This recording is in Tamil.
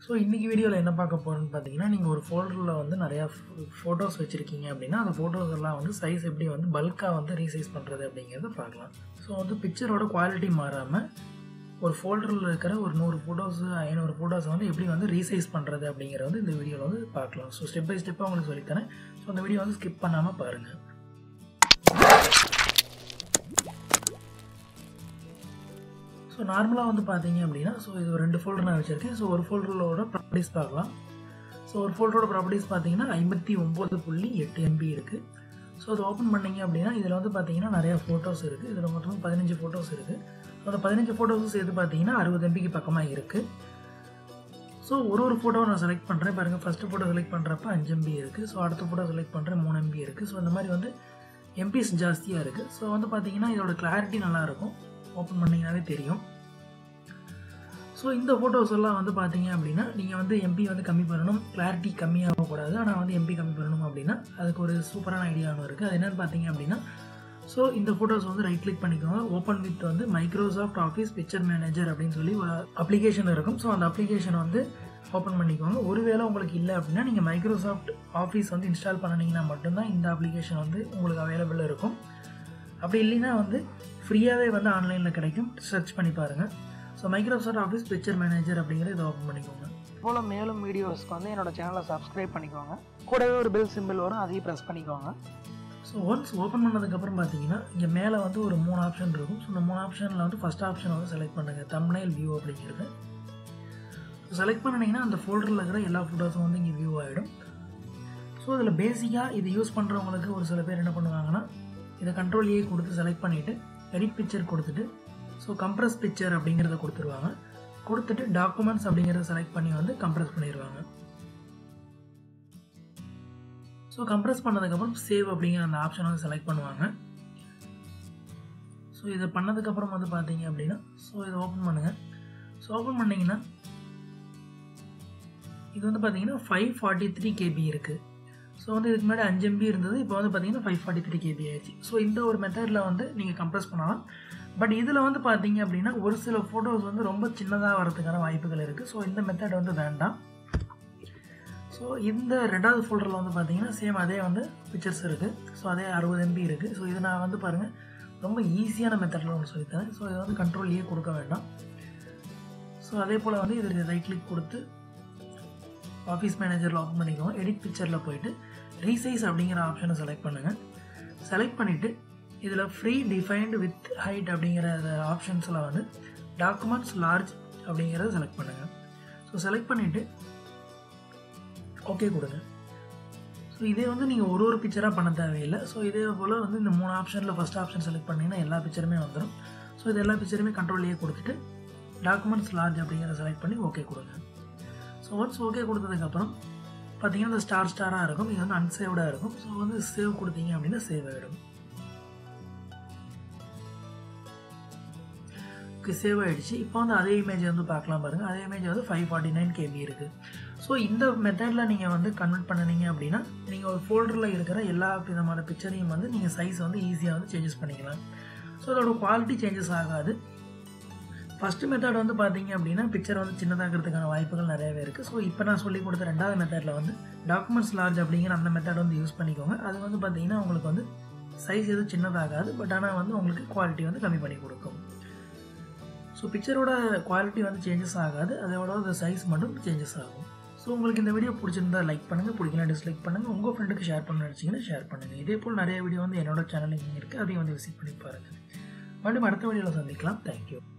ஸோ இன்றைக்கி வீடியோவில் என்ன பார்க்க போகிறோன்னு பார்த்தீங்கன்னா நீங்கள் ஒரு ஃபோல்டரில் வந்து நிறையா ஃபோட்டோஸ் வச்சுருக்கீங்க அப்படின்னா அந்த ஃபோட்டோஸ் எல்லாம் வந்து சைஸ் எப்படி வந்து பல்காக வந்து ரீசைஸ் பண்ணுறது அப்படிங்கிறத பார்க்கலாம் ஸோ வந்து பிக்சரோட குவாலிட்டி மாறாமல் ஒரு ஃபோல்டரில் இருக்கிற ஒரு நூறு ஃபோட்டோஸ் ஐநூறு ஃபோட்டோஸை வந்து எப்படி வந்து ரீசைஸ் பண்ணுறது அப்படிங்கிறத வந்து இந்த வீடியோவில் வந்து பார்க்கலாம் ஸோ ஸ்டெப் பை ஸ்டெப்பாக உங்களுக்கு சொல்லித்தரேன் ஸோ அந்த வீடியோ வந்து ஸ்கிப் பண்ணாமல் பாருங்கள் ஸோ நார்மலாக வந்து பார்த்தீங்க அப்படின்னா ஸோ இது ஒரு ரெண்டு ஃபோல்டர் நான் வச்சுருக்கேன் ஸோ ஒரு ஃபோல்டரோட ப்ராப்பர்ட்டிஸ் பார்க்கலாம் ஸோ ஒரு ஃபோல்டரோட ப்ராப்பர்ட்டிஸ் பார்த்தீங்கன்னா ஐம்பத்தி ஒம்பது புள்ளி எட்டு எம்பி இருக்குது ஸோ அது ஓப்பன் பண்ணிங்க அப்படின்னா இதில் வந்து பார்த்தீங்கன்னா நிறையா ஃபோட்டோஸ் இருக்குது இதில் மொத்தம் பதினஞ்சு ஃபோட்டோஸ் இருக்குது அந்த பதினஞ்சு ஃபோட்டோஸும் சேர்த்து பார்த்தீங்கன்னா அறுபது எம்பிக்கு பக்கமாக இருக்குது ஸோ ஒரு ஒரு ஃபோட்டோவை நான் செலக்ட் பண்ணுறேன் பாருங்கள் ஃபஸ்ட்டு ஃபோட்டோ செலக்ட் பண்ணுறப்ப அஞ்சு எம்பி இருக்குது ஸோ அடுத்த ஃபோட்டோ செலக்ட் பண்ணுறேன் மூணு எம்பி இருக்குது ஸோ இந்த மாதிரி வந்து எம்பிஸ் ஜாஸ்தியாக இருக்குது ஸோ வந்து பார்த்தீங்கன்னா இதோட கிளாரிட்டி நல்லாயிருக்கும் ஓப்பன் பண்ணிங்கனாவே தெரியும் ஸோ இந்த ஃபோட்டோஸ் எல்லாம் வந்து பார்த்தீங்க அப்படின்னா நீங்கள் வந்து எம்பி வந்து கம்மி பண்ணணும் கிளாரிட்டி கம்மியாகக்கூடாது ஆனால் வந்து எம்பி கம்மி பண்ணணும் அப்படின்னா அதுக்கு ஒரு சூப்பரான ஐடியா ஒன்று இருக்குது அது என்னென்னு பார்த்தீங்க அப்படின்னா ஸோ இந்த ஃபோட்டோஸ் வந்து ரைட் கிளிக் பண்ணிக்கோங்க ஓப்பன் வித் வந்து மைக்ரோசாஃப்ட் ஆஃபீஸ் பிக்சர் மேனேஜர் அப்படின்னு சொல்லி அப்ளிகேஷன் இருக்கும் ஸோ அந்த அப்ளிகேஷன் வந்து ஓப்பன் பண்ணிக்கோங்க ஒருவேளை உங்களுக்கு இல்லை அப்படின்னா நீங்கள் மைக்ரோசாஃப்ட் ஆஃபீஸ் வந்து இன்ஸ்டால் பண்ணிங்கன்னா மட்டும்தான் இந்த அப்ளிகேஷன் வந்து உங்களுக்கு அவைலபிள் இருக்கும் அப்படி இல்லைன்னா வந்து ஃப்ரீயாகவே வந்து ஆன்லைனில் கிடைக்கும் சர்ச் பண்ணி பாருங்கள் so Microsoft Office Picture Manager அப்படிங்கிறத இதை ஓப்பன் பண்ணிக்கோங்க போல் மேலும் வீடியோஸ்க்கு வந்து என்னோட சேனலை சப்ஸ்கிரைப் பண்ணிக்கோங்க கூடவே ஒரு பெல் சிம்பிள் வரும் அதையும் ப்ரெஸ் பண்ணிக்கோங்க ஸோ ஒன்ஸ் ஓப்பன் பண்ணதுக்கப்புறம் பார்த்தீங்கன்னா இங்கே மேலே வந்து ஒரு மூணு ஆப்ஷன் இருக்கும் ஸோ இந்த மூணு ஆப்ஷனில் வந்து ஃபஸ்ட் ஆப்ஷன் வந்து செலக்ட் பண்ணுங்கள் தம்னைல் வியூ அப்படிங்கிறது செலக்ட் பண்ணிங்கன்னா அந்த ஃபோல்டரில் இருக்கிற எல்லா ஃபோட்டோஸும் வந்து இங்கே வியூ ஆகிடும் ஸோ இதில் பேசிக்காக இது யூஸ் பண்ணுறவங்களுக்கு ஒரு சில பேர் என்ன பண்ணுவாங்கன்னா இதை கண்ட்ரோல் ஏ கொடுத்து செலக்ட் பண்ணிவிட்டு எடிட் பிக்சர் கொடுத்துட்டு ஸோ கம்ப்ரஸ் பிக்சர் அப்படிங்கிறத கொடுத்துருவாங்க கொடுத்துட்டு டாக்குமெண்ட்ஸ் அப்படிங்கிறத செலக்ட் பண்ணி வந்து கம்ப்ரஸ் பண்ணிடுவாங்க ஸோ கம்ப்ரஸ் பண்ணதுக்கப்புறம் சேவ் அப்படிங்கிற அந்த ஆப்ஷன் வந்து செலக்ட் பண்ணுவாங்க ஸோ இதை பண்ணதுக்கப்புறம் வந்து பார்த்தீங்க அப்படின்னா ஸோ இதை ஓப்பன் பண்ணுங்கள் ஸோ ஓப்பன் பண்ணிங்கன்னா இது வந்து பார்த்தீங்கன்னா ஃபைவ் ஃபார்ட்டி த்ரீ கேபி இருக்குது ஸோ வந்து இதுக்கு முன்னாடி அஞ்சு எம்பி இருந்தது இப்போ வந்து பார்த்தீங்கன்னா ஃபைவ் ஃபார்ட்டி த்ரீ கேபி ஆயிடுச்சு ஸோ இந்த ஒரு மெத்தடில் வந்து நீங்கள் கம்ப்ரஸ் பண்ணலாம் பட் இதில் வந்து பார்த்தீங்க அப்படின்னா ஒரு சில ஃபோட்டோஸ் வந்து ரொம்ப சின்னதாக வரதுக்கான வாய்ப்புகள் இருக்குது ஸோ இந்த மெத்தட் வந்து வேண்டாம் ஸோ இந்த ரெண்டாவது ஃபோல்டரில் வந்து பார்த்தீங்கன்னா சேம் அதே வந்து பிக்சர்ஸ் இருக்குது ஸோ அதே அறுபது எம்பி இருக்குது ஸோ இது நான் வந்து பாருங்கள் ரொம்ப ஈஸியான மெத்தடில் ஒன்று சொல்லித்தரேன் ஸோ இதை வந்து கண்ட்ரோல்லையே கொடுக்க வேண்டாம் ஸோ அதே போல் வந்து இது ரைட் கிளிக் கொடுத்து ஆஃபீஸ் மேனேஜரில் ஓப்பன் பண்ணிக்கோங்க எடிட் பிக்சரில் போயிட்டு ரீசைஸ் அப்படிங்கிற ஆப்ஷனை செலக்ட் பண்ணுங்கள் செலக்ட் பண்ணிவிட்டு இதில் ஃப்ரீ டிஃபைன்டு வித் ஹைட் அப்படிங்கிற ஆப்ஷன்ஸில் வந்து டாக்குமெண்ட்ஸ் லார்ஜ் அப்படிங்கிறத செலக்ட் பண்ணுங்கள் ஸோ செலக்ட் பண்ணிவிட்டு ஓகே கொடுங்க ஸோ இதே வந்து நீங்கள் ஒரு ஒரு பிக்சராக பண்ண தேவையில்லை ஸோ இதே போல் வந்து இந்த மூணு ஆப்ஷனில் ஃபஸ்ட் ஆப்ஷன் செலக்ட் பண்ணிங்கன்னா எல்லா பிக்சருமே வந்துடும் ஸோ இது எல்லா பிக்சருமே கண்ட்ரோல்லையே கொடுத்துட்டு டாக்குமெண்ட்ஸ் லார்ஜ் அப்படிங்கிறத செலக்ட் பண்ணி ஓகே கொடுங்க ஸோ ஒன்ஸ் ஓகே கொடுத்ததுக்கப்புறம் பார்த்தீங்கன்னா இந்த ஸ்டார் ஸ்டாராக இருக்கும் இது வந்து அன்சேவ்டாக இருக்கும் ஸோ வந்து சேவ் கொடுத்தீங்க அப்படின்னா சேவ் ஆகிடும் சேவ் ஆகிடுச்சு இப்போ வந்து அதே இமேஜ் வந்து பார்க்கலாம் பாருங்கள் அதே இமேஜ் வந்து ஃபைவ் ஃபார்ட்டி நைன் கேபி இருக்குது ஸோ இந்த மெத்தடில் நீங்கள் வந்து கன்வெர்ட் பண்ணினீங்க அப்படின்னா நீங்கள் ஒரு ஃபோல்டரில் இருக்கிற எல்லா விதமான பிக்சரையும் வந்து நீங்கள் சைஸ் வந்து ஈஸியாக வந்து சேஞ்சஸ் பண்ணிக்கலாம் ஸோ அதோட குவாலிட்டி சேஞ்சஸ் ஆகாது ஃபஸ்ட்டு மெத்தட் வந்து பார்த்தீங்க அப்படின்னா பிக்சர் வந்து சின்னதாகிறதுக்கான வாய்ப்புகள் நிறையவே இருக்குது ஸோ இப்போ நான் சொல்லி கொடுத்த ரெண்டாவது மெத்தடில் வந்து டாக்குமெண்ட்ஸ் லார்ஜ் அப்படிங்கிற அந்த மெத்தட் வந்து யூஸ் பண்ணிக்கோங்க அது வந்து பார்த்தீங்கன்னா உங்களுக்கு வந்து சைஸ் எதுவும் சின்னதாகாது பட் ஆனால் வந்து உங்களுக்கு குவாலிட்டி வந்து கம்மி பண்ணி கொடுக்கும் ஸோ பிக்சரோட குவாலிட்டி வந்து சேஞ்சஸ் ஆகாது அதோட சைஸ் மட்டும் சேஞ்சஸ் ஆகும் ஸோ உங்களுக்கு இந்த வீடியோ பிடிச்சிருந்தா லைக் பண்ணுங்கள் பிடிக்கலாம் டிஸ்லைக் பண்ணுங்கள் உங்கள் ஃப்ரெண்டுக்கு ஷேர் பண்ண நினச்சிங்கன்னா ஷேர் பண்ணுங்கள் இதே போல் நிறைய வீடியோ வந்து என்னோட சேனல் இங்கே இருக்குது அதையும் வந்து விசிட் பண்ணி பாருங்கள் மறுபடியும் அடுத்த வீடியோவில் சந்திக்கலாம் தேங்க்யூ